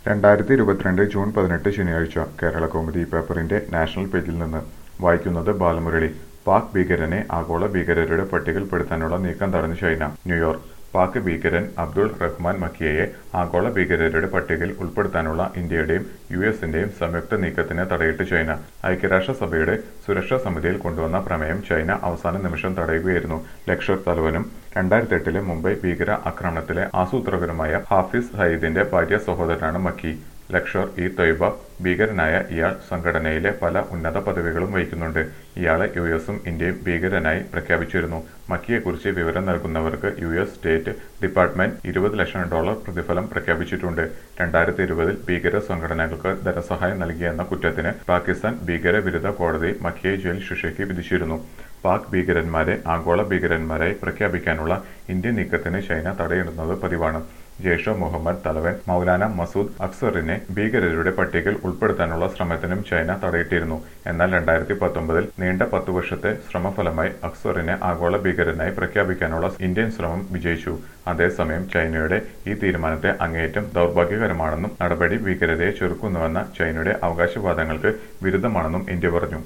രണ്ടായിരത്തി ഇരുപത്തിരണ്ട് ജൂൺ പതിനെട്ട് ശനിയാഴ്ച കേരള കൗമുദി പേപ്പറിന്റെ നാഷണൽ പേജിൽ നിന്ന് വായിക്കുന്നത് ബാലമുരളി പാക് ഭീകരനെ ആഗോള ഭീകരരുടെ പട്ടികയിൽപ്പെടുത്താനുള്ള നീക്കം തടഞ്ഞു ചൈന ന്യൂയോർക്ക് പാക് ഭീകരൻ അബ്ദുൾ റഹ്മാൻ മക്കിയയെ ആഗോള ഭീകരരുടെ പട്ടികയിൽ ഉൾപ്പെടുത്താനുള്ള ഇന്ത്യയുടെയും യു എസിന്റെയും സംയുക്ത നീക്കത്തിന് തടയിട്ട് ചൈന ഐക്യരാഷ്ട്രസഭയുടെ സുരക്ഷാ സമിതിയിൽ കൊണ്ടുവന്ന പ്രമേയം ചൈന അവസാന നിമിഷം തടയുകയായിരുന്നു ലഷ്കർ തലവനും രണ്ടായിരത്തി എട്ടിലെ മുംബൈ ഭീകര ആക്രമണത്തിലെ ആസൂത്രകനുമായ ഹാഫിസ് സയ്യിദിന്റെ ഭാര്യ സഹോദരനാണ് മക്കി ലക്ഷർ ഇ തൊയ്ബ ഭീകരനായ ഇയാൾ സംഘടനയിലെ പല ഉന്നത പദവികളും വഹിക്കുന്നുണ്ട് ഇയാളെ യു എസും ഇന്ത്യയും ഭീകരനായി പ്രഖ്യാപിച്ചിരുന്നു മക്കിയെക്കുറിച്ച് വിവരം നൽകുന്നവർക്ക് യു എസ് സ്റ്റേറ്റ് ഡിപ്പാർട്ട്മെന്റ് ഇരുപത് ലക്ഷം ഡോളർ പ്രതിഫലം പ്രഖ്യാപിച്ചിട്ടുണ്ട് രണ്ടായിരത്തി ഇരുപതിൽ ഭീകര സംഘടനകൾക്ക് ധനസഹായം നൽകിയെന്ന കുറ്റത്തിന് പാകിസ്ഥാൻ ഭീകര വിരുദ്ധ കോടതി മക്കിയെ ജയിൽ ശിക്ഷയ്ക്ക് വിധിച്ചിരുന്നു പാക് ഭീകരന്മാരെ ആഗോള ഭീകരന്മാരായി പ്രഖ്യാപിക്കാനുള്ള ഇന്ത്യൻ നീക്കത്തിന് ചൈന തടയിടുന്നത് പതിവാണ് ജെയ്ഷെ മുഹമ്മദ് തലവൻ മൗലാന മസൂദ് അക്സറിനെ ഭീകരരുടെ പട്ടികയിൽ ഉൾപ്പെടുത്താനുള്ള ശ്രമത്തിനും ചൈന തടയിട്ടിരുന്നു എന്നാൽ രണ്ടായിരത്തി പത്തൊമ്പതിൽ നീണ്ട പത്തു വർഷത്തെ ശ്രമഫലമായി അക്സറിനെ ആഗോള ഭീകരനായി പ്രഖ്യാപിക്കാനുള്ള ഇന്ത്യൻ ശ്രമം വിജയിച്ചു അതേസമയം ചൈനയുടെ ഈ തീരുമാനത്തെ അങ്ങേയറ്റം ദൗർഭാഗ്യകരമാണെന്നും നടപടി ഭീകരതയെ ചെറുക്കുന്നുവെന്ന ചൈനയുടെ അവകാശവാദങ്ങൾക്ക് വിരുദ്ധമാണെന്നും ഇന്ത്യ പറഞ്ഞു